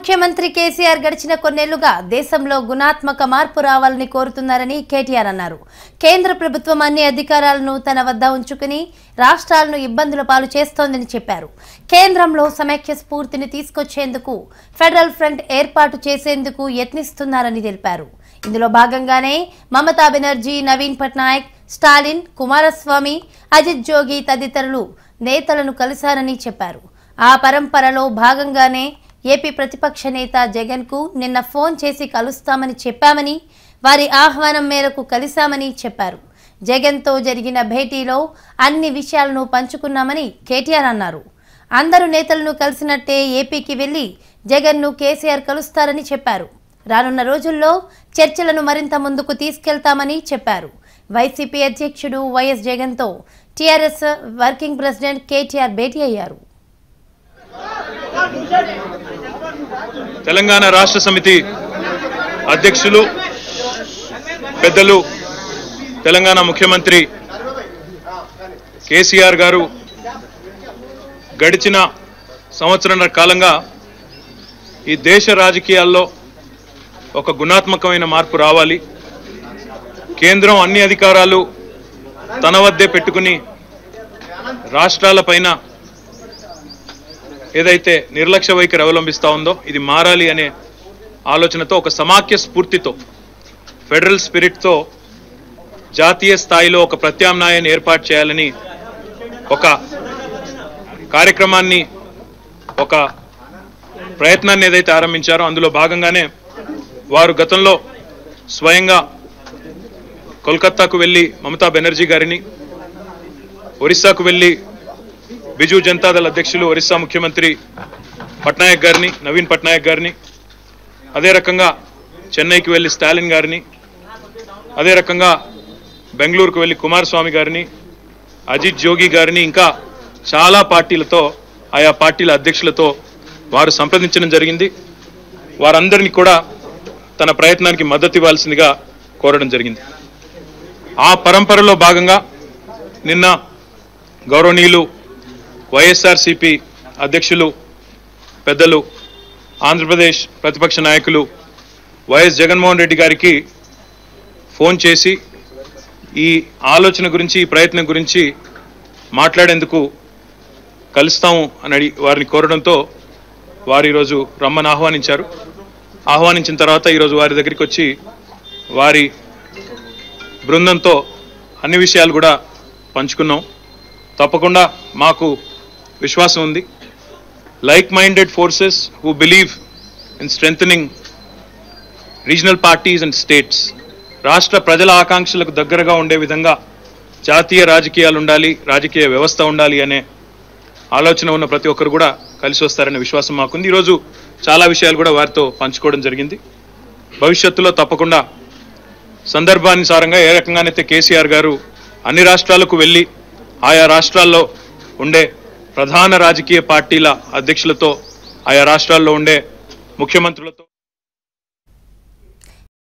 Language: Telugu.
ముఖ్యమంత్రి కేసీఆర్ గడిచిన కొన్నేళ్లుగా దేశంలో గుణాత్మక మార్పు రావాలని కోరుతున్నారని కేటీఆర్ అన్నారు కేంద్ర ప్రభుత్వం అన్ని అధికారాలను తన వద్ద ఉంచుకుని రాష్ట్రాలను ఇబ్బందుల పాలు చేస్తోందని చెప్పారు కేంద్రంలో సమైక్య స్ఫూర్తిని తీసుకొచ్చేందుకు ఫెడరల్ ఫ్రంట్ ఏర్పాటు చేసేందుకు యత్నిస్తున్నారని తెలిపారు ఇందులో భాగంగానే మమతా బెనర్జీ నవీన్ పట్నాయక్ స్టాలిన్ కుమారస్వామి అజిత్ జోగి తదితరులు నేతలను కలిశారని చెప్పారు ఆ పరంపరలో భాగంగానే ఏపీ ప్రతిపక్ష నేత జగన్కు నిన్న ఫోన్ చేసి కలుస్తామని చెప్పామని వారి ఆహ్వానం మేరకు కలిశామని చెప్పారు జగన్తో జరిగిన భేటీలో అన్ని విషయాలను పంచుకున్నామని కేటీఆర్ అన్నారు అందరు నేతలను కలిసినట్టే ఏపీకి వెళ్లి జగన్ను కేసీఆర్ కలుస్తారని చెప్పారు రానున్న రోజుల్లో చర్చలను మరింత ముందుకు తీసుకెళ్తామని చెప్పారు వైసీపీ అధ్యక్షుడు వైఎస్ జగన్తో టీఆర్ఎస్ వర్కింగ్ ప్రెసిడెంట్ కేటీఆర్ భేటీ అయ్యారు తెలంగాణ రాష్ట్ర సమితి అధ్యక్షులు పెద్దలు తెలంగాణ ముఖ్యమంత్రి కేసీఆర్ గారు గడిచిన సంవత్సరంన్నర కాలంగా ఈ దేశ రాజకీయాల్లో ఒక గుణాత్మకమైన మార్పు రావాలి కేంద్రం అన్ని అధికారాలు తన వద్దే పెట్టుకుని రాష్ట్రాలపైన ఏదైతే నిర్లక్ష్య వైఖరి అవలంబిస్తూ ఉందో ఇది మారాలి అనే ఆలోచనతో ఒక సమాఖ్య స్ఫూర్తితో ఫెడరల్ స్పిరిట్తో జాతీయ స్థాయిలో ఒక ప్రత్యామ్నాయాన్ని ఏర్పాటు చేయాలని ఒక కార్యక్రమాన్ని ఒక ప్రయత్నాన్ని ఏదైతే ఆరంభించారో అందులో భాగంగానే వారు గతంలో స్వయంగా కోల్కత్తాకు వెళ్ళి మమతా బెనర్జీ గారిని ఒరిస్సాకు వెళ్ళి బిజు జనతాదళ్ అధ్యక్షులు ఒరిస్సా ముఖ్యమంత్రి పట్నాయక్ గారిని నవీన్ పట్నాయక్ గారిని అదే రకంగా చెన్నైకి వెళ్ళి స్టాలిన్ గారిని అదే రకంగా బెంగళూరుకు వెళ్ళి కుమారస్వామి గారిని అజిత్ జోగి గారిని ఇంకా చాలా పార్టీలతో ఆయా పార్టీల అధ్యక్షులతో వారు సంప్రదించడం జరిగింది వారందరినీ కూడా తన ప్రయత్నానికి మద్దతు ఇవ్వాల్సిందిగా కోరడం జరిగింది ఆ పరంపరలో భాగంగా నిన్న గౌరవనీయులు వైఎస్ఆర్సిపి అధ్యక్షులు పెద్దలు ఆంధ్రప్రదేశ్ ప్రతిపక్ష నాయకులు వైఎస్ జగన్మోహన్ రెడ్డి గారికి ఫోన్ చేసి ఈ ఆలోచన గురించి ఈ ప్రయత్నం గురించి మాట్లాడేందుకు కలుస్తాము అని అడిగి వారిని కోరడంతో వారు ఈరోజు రమ్మని ఆహ్వానించారు ఆహ్వానించిన తర్వాత ఈరోజు వారి దగ్గరికి వచ్చి వారి బృందంతో అన్ని విషయాలు కూడా పంచుకున్నాం తప్పకుండా మాకు విశ్వాసం ఉంది like minded forces who believe in strengthening regional parties and states రాష్ట్ర ప్రజల ఆకాంక్షలకు దగ్గరగా ఉండే విధంగా జాతీయ రాజకీయాలు ఉండాలి రాజకీయ వ్యవస్థ ఉండాలి అనే ఆలోచన ఉన్న ప్రతి ఒక్కరు కూడా కలిసి వస్తారనే విశ్వాసం మాకుంది ఈరోజు చాలా విషయాలు కూడా వారితో పంచుకోవడం జరిగింది భవిష్యత్తులో తప్పకుండా సందర్భానుసారంగా ఏ రకంగానైతే కేసీఆర్ గారు అన్ని రాష్ట్రాలకు వెళ్ళి ఆయా రాష్ట్రాల్లో ఉండే ప్రధాన రాజకీయ పార్టీల అధ్యక్షులతో ఆయా రాష్ట్రాల్లో ఉండే ముఖ్యమంత్రులతో